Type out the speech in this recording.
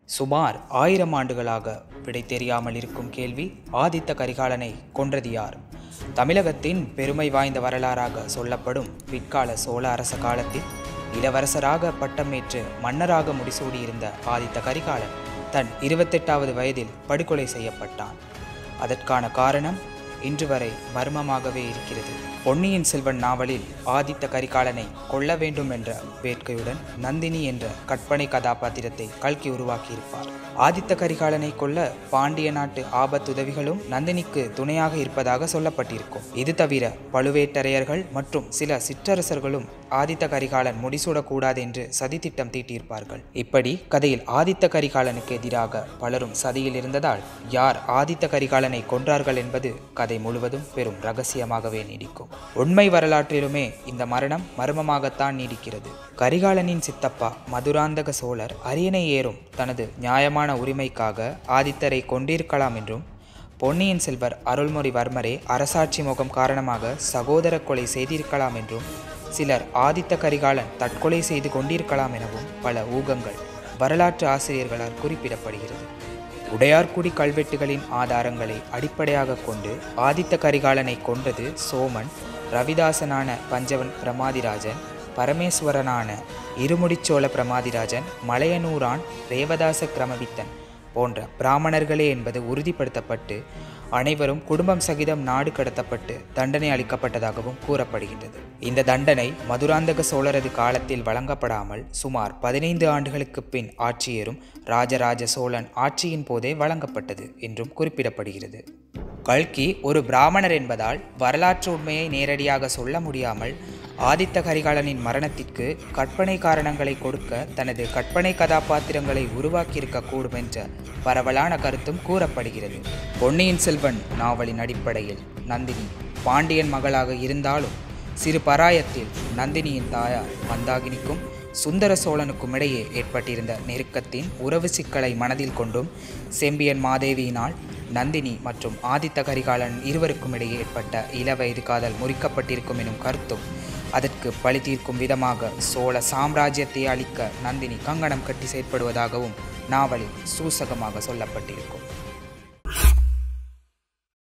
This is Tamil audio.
சுமார் ஆயிரம் ஆண்டுகளாக விடை தெரியாமல் இருக்கும் கேள்வி ஆதித்த கரிகாலனை கொன்றது யார் தமிழகத்தின் பெருமை வாய்ந்த வரலாறாக சொல்லப்படும் பிற்கால சோழ அரச காலத்தில் இளவரசராக பட்டமேற்று மன்னராக முடிசூடியிருந்த ஆதித்த கரிகாலன் தன் இருபத்தெட்டாவது வயதில் படுகொலை செய்யப்பட்டான் அதற்கான காரணம் இன்று வரை மர்மமாகவே இருக்கிறது பொன்னியின் செல்வன் நாவலில் ஆதித்த கரிகாலனை கொல்ல வேண்டும் என்ற வேட்கையுடன் நந்தினி என்ற கற்பனை கதாபாத்திரத்தை கல்கி உருவாக்கியிருப்பார் ஆதித்த கரிகாலனை கொல்ல பாண்டிய நாட்டு ஆபத்துதவிகளும் நந்தினிக்கு துணையாக இருப்பதாக சொல்லப்பட்டிருக்கும் இது தவிர பழுவேட்டரையர்கள் மற்றும் சில சிற்றரசர்களும் ஆதித்த கரிகாலன் முடிசூடக்கூடாது என்று சதித்திட்டம் தீட்டியிருப்பார்கள் இப்படி கதையில் ஆதித்த கரிகாலனுக்கு எதிராக பலரும் சதியில் இருந்ததால் யார் ஆதித்த கரிகாலனை கொன்றார்கள் என்பது கதை முழுவதும் பெரும் ரகசியமாகவே நீடிக்கும் உண்மை வரலாற்றிலுமே இந்த மரணம் மர்மமாகத்தான் நீடிக்கிறது கரிகாலனின் சித்தப்பா மதுராந்தக சோழர் அரியணை ஏறும் தனது நியாயமான உரிமைக்காக ஆதித்தரை கொண்டிருக்கலாம் என்றும் பொன்னியின் செல்வர் அருள்மொழிவர்மரே அரசாட்சி முகம் காரணமாக சகோதர கொலை செய்திருக்கலாம் என்றும் சிலர் ஆதித்த கரிகாலன் தற்கொலை செய்து கொண்டிருக்கலாம் எனவும் பல ஊகங்கள் வரலாற்று ஆசிரியர்களால் குறிப்பிடப்படுகிறது உடையார்குடி கல்வெட்டுகளின் ஆதாரங்களை அடிப்படையாக கொண்டு ஆதித்த கரிகாலனை கொன்றது சோமன் ரவிதாசனான பஞ்சவன் பிரமாதிராஜன் பரமேஸ்வரனான இருமுடிச்சோழ பிரமாதிராஜன் மலையனூரான் ரேவதாச கிரமவித்தன் போன்ற பிராமணர்களே என்பது உறுதிப்படுத்தப்பட்டு அனைவரும் குடும்பம் சகிதம் நாடு கடத்தப்பட்டு தண்டனை அளிக்கப்பட்டதாகவும் கூறப்படுகின்றது இந்த தண்டனை மதுராந்தக சோழரது காலத்தில் வழங்கப்படாமல் சுமார் பதினைந்து ஆண்டுகளுக்கு பின் ஆட்சியேறும் ராஜராஜ சோழன் ஆட்சியின் போதே வழங்கப்பட்டது என்றும் குறிப்பிடப்படுகிறது கல்கி ஒரு பிராமணர் என்பதால் வரலாற்று உண்மையை நேரடியாக சொல்ல முடியாமல் ஆதித்த கரிகாலனின் மரணத்திற்கு கற்பனை காரணங்களை கொடுக்க தனது கற்பனை கதாபாத்திரங்களை உருவாக்கியிருக்கக்கூடும் என்ற பரவலான கருத்தும் கூறப்படுகிறது பொன்னியின் செல்வன் நாவலின் அடிப்படையில் நந்தினி பாண்டியன் மகளாக இருந்தாலும் சிறு பராயத்தில் நந்தினியின் தாயார் மந்தாகினிக்கும் சுந்தர சோழனுக்கும் இடையே ஏற்பட்டிருந்த நெருக்கத்தின் உறவு சிக்கலை மனதில் கொண்டும் செம்பியன் மாதேவியினால் நந்தினி மற்றும் ஆதித்த கரிகாலன் இருவருக்கும் இடையே ஏற்பட்ட இளவயது காதல் முறிக்கப்பட்டிருக்கும் எனும் கருத்தும் அதற்கு பழி தீர்க்கும் விதமாக சோழ சாம்ராஜ்யத்தை அளிக்க நந்தினி கங்கணம் கட்டி செயற்படுவதாகவும் நாவலில் சூசகமாக சொல்லப்பட்டிருக்கும்